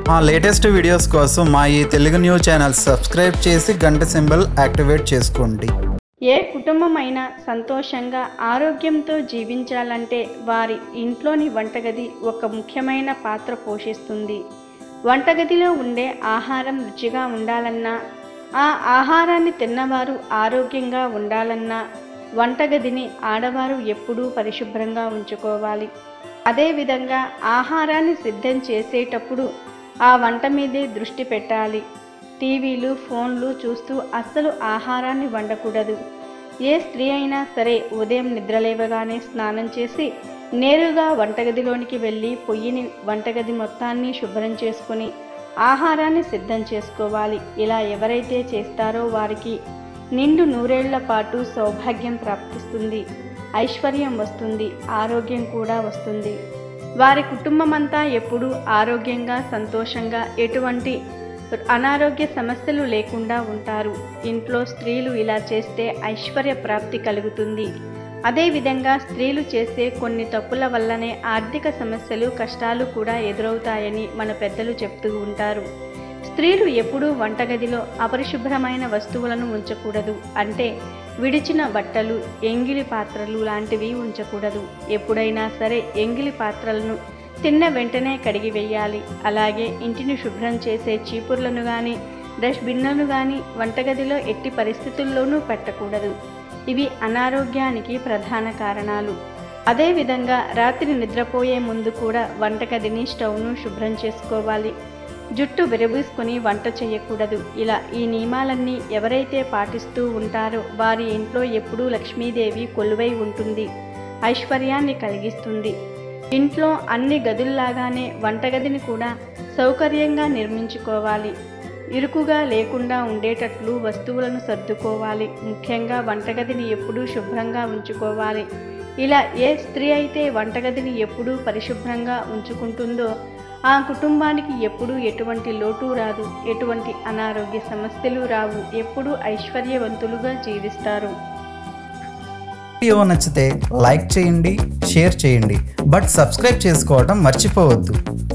మా latest videos కోసం మా ఈ తెలుగు న్యూస్ ఛానల్ సబ్స్క్రైబ్ చేసి గంట సింబల్ యాక్టివేట్ చేసుకోండి ఏ కుటుంబమైనా సంతోషంగా ఆరోగ్యంతో జీవించాలంటే వారి ఇంట్లోని వంటగది ఒక ముఖ్యమైన పాత్ర పోషిస్తుంది వంటగదిలో ఉండే ఆహారం రుచిగా ఉండాలన్నా ఆ ఆహారాన్ని తిన్నవారు ఆరోగ్యంగా ఉండాలన్నా వంటగదిని ఆడవారు ఎప్పుడూ పరిశుభ్రంగా ఉంచుకోవాలి అదేవిధంగా ఆహారాన్ని సిద్ధం చేసేటప్పుడు ఆ వంట మీదే దృష్టి పెట్టాలి టీవీలు ఫోన్లు చూస్తూ అస్సలు ఆహారాన్ని వండకూడదు ఏ స్త్రీ అయినా సరే ఉదయం నిద్రలేవగానే స్నానం చేసి నేరుగా వంటగదిలోనికి వెళ్ళి పొయ్యిని వంటగది మొత్తాన్ని శుభ్రం చేసుకుని ఆహారాన్ని సిద్ధం చేసుకోవాలి ఇలా ఎవరైతే చేస్తారో వారికి నిండు నూరేళ్ల పాటు సౌభాగ్యం ప్రాప్తిస్తుంది ఐశ్వర్యం వస్తుంది ఆరోగ్యం కూడా వస్తుంది వారి కుటుంబమంతా ఎప్పుడూ ఆరోగ్యంగా సంతోషంగా ఎటువంటి అనారోగ్య సమస్యలు లేకుండా ఉంటారు ఇంట్లో స్త్రీలు ఇలా చేస్తే ఐశ్వర్య ప్రాప్తి కలుగుతుంది అదేవిధంగా స్త్రీలు చేసే కొన్ని తప్పుల వల్లనే ఆర్థిక సమస్యలు కష్టాలు కూడా ఎదురవుతాయని మన పెద్దలు చెప్తూ ఉంటారు స్త్రీలు ఎప్పుడూ వంటగదిలో అపరిశుభ్రమైన వస్తువులను ఉంచకూడదు అంటే విడిచిన బట్టలు ఎంగిలి పాత్రలు లాంటివి ఉంచకూడదు ఎప్పుడైనా సరే ఎంగిలి పాత్రలను తిన్న వెంటనే కడిగి వేయాలి అలాగే ఇంటిని శుభ్రం చేసే చీపుర్లను కానీ డస్ట్బిన్లను కానీ వంటగదిలో ఎట్టి పరిస్థితుల్లోనూ పెట్టకూడదు ఇవి అనారోగ్యానికి ప్రధాన కారణాలు అదేవిధంగా రాత్రి నిద్రపోయే ముందు కూడా వంటగదిని స్టవ్ను శుభ్రం చేసుకోవాలి జుట్టు విరబూసుకొని వంట చేయకూడదు ఇలా ఈ నియమాలన్నీ ఎవరైతే పాటిస్తూ ఉంటారో వారి ఇంట్లో ఎప్పుడూ లక్ష్మీదేవి కొలువై ఉంటుంది ఐశ్వర్యాన్ని కలిగిస్తుంది ఇంట్లో అన్ని గదుల్లాగానే వంటగదిని కూడా సౌకర్యంగా నిర్మించుకోవాలి ఇరుకుగా లేకుండా ఉండేటట్లు వస్తువులను సర్దుకోవాలి ముఖ్యంగా వంటగదిని ఎప్పుడూ శుభ్రంగా ఉంచుకోవాలి ఇలా ఏ స్త్రీ అయితే వంటగదిని ఎప్పుడూ పరిశుభ్రంగా ఉంచుకుంటుందో ఆ కుటుంబానికి ఎప్పుడూ ఎటువంటి లోటు రాదు ఎటువంటి అనారోగ్య సమస్యలు రావు ఎప్పుడూ ఐశ్వర్యవంతులుగా జీవిస్తారు వీడియో నచ్చితే లైక్ చేయండి షేర్ చేయండి బట్ సబ్స్క్రైబ్ చేసుకోవడం మర్చిపోవద్దు